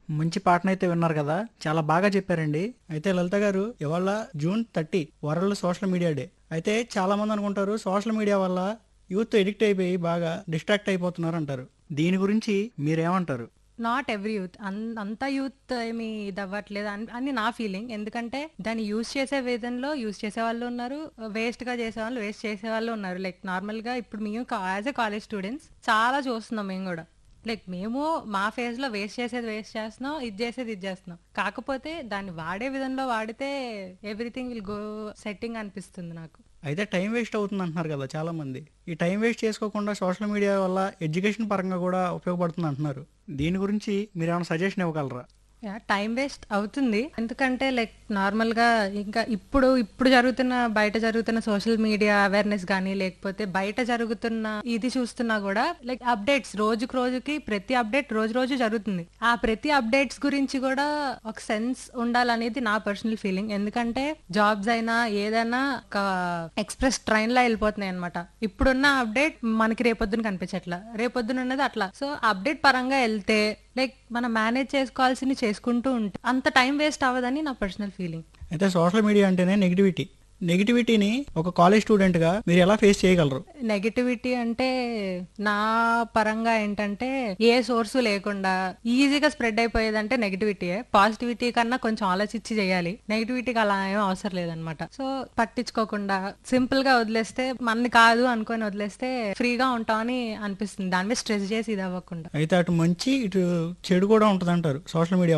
మంచి పాటనైతే విన్నారు కదా చాలా బాగా చెప్పారండి అయితే లలిత గారు ఇవాళ June thirty world social media day అయితే చాలా మంది అనుకుంటారు సోషల్ మీడియా వల్ల యూత్ ఎడిక్ట్ అయిపోయి బాగా డిస్ట్రాక్ట్ అయిపోతున్నారు అంటారు దీని గురించి మీరేమంటారు నాట్ ఎవ్రీ యూత్ అంత యూత్ ఏమి ఇది అవ్వట్లేదు అని అని నా ఫీలింగ్ ఎందుకంటే దాన్ని యూజ్ చేసే విధంలో యూజ్ చేసే వాళ్ళు ఉన్నారు వేస్ట్ గా చేసే వాళ్ళు వేస్ట్ చేసే వాళ్ళు ఉన్నారు లైక్ నార్మల్ గా ఇప్పుడు మేము యాజ్ ఎ కాలేజ్ స్టూడెంట్స్ చాలా చూస్తున్నాం మేము కూడా లైక్ మేము మా ఫేజ్ లో వేస్ట్ చేసేది వేస్ట్ చేస్తున్నాం ఇది చేసేది ఇది చేస్తున్నాం కాకపోతే దాన్ని వాడే విధంలో వాడితే ఎవ్రీథింగ్ విల్ గో సెట్టింగ్ అనిపిస్తుంది నాకు అయితే టైం వేస్ట్ అవుతుంది అంటున్నారు కదా చాలా మంది ఈ టైం వేస్ట్ చేసుకోకుండా సోషల్ మీడియా వల్ల ఎడ్యుకేషన్ పరంగా కూడా ఉపయోగపడుతుంది అంటున్నారు దీని గురించి మీరు ఏమైనా సజెషన్ ఇవ్వగలరా టైం వేస్ట్ అవుతుంది ఎందుకంటే లైక్ నార్మల్ గా ఇంకా ఇప్పుడు ఇప్పుడు జరుగుతున్న బయట జరుగుతున్న సోషల్ మీడియా అవేర్నెస్ కానీ లేకపోతే బయట జరుగుతున్న ఇది చూస్తున్నా కూడా లైక్ అప్డేట్స్ రోజుకు రోజుకి ప్రతి అప్డేట్ రోజు రోజు జరుగుతుంది ఆ ప్రతి అప్డేట్స్ గురించి కూడా ఒక సెన్స్ ఉండాలనేది నా పర్సనల్ ఫీలింగ్ ఎందుకంటే జాబ్స్ అయినా ఏదైనా ఒక ఎక్స్ప్రెస్ ట్రైన్ లా వెళ్ళిపోతున్నాయి అనమాట ఇప్పుడున్న అప్డేట్ మనకి రేపొద్దున కనిపించట్లా రేపొద్దున ఉన్నది అట్లా సో అప్డేట్ పరంగా వెళ్తే లైక్ మనం మేనేజ్ చేసుకోవాల్సింది చేసుకుంటూ ఉంటే అంత టైం వేస్ట్ అవ్వదని నా పర్సనల్ ఫీలింగ్ అయితే సోషల్ మీడియా అంటేనే నెగిటివిటీ నెగిటివిటీని ఒక కాలేజ్ స్టూడెంట్గా మీరు ఎలా ఫేస్ చేయగలరు నెగటివిటీ అంటే నా పరంగా ఏంటంటే ఏ సోర్సు లేకుండా ఈజీగా స్ప్రెడ్ అయిపోయేదంటే నెగటివిటీయే పాజిటివిటీ కన్నా కొంచెం ఆలోచించి చేయాలి నెగటివిటీకి అలా ఏం అవసరం లేదనమాట సో పట్టించుకోకుండా సింపుల్ గా వదిలేస్తే మనని కాదు అనుకొని వదిలేస్తే ఫ్రీగా ఉంటామని అనిపిస్తుంది దాని మీద స్ట్రెస్ చేసి ఇది అవ్వకుండా అయితే అటు మంచి ఇటు చెడు కూడా ఉంటుంది అంటారు సోషల్ మీడియా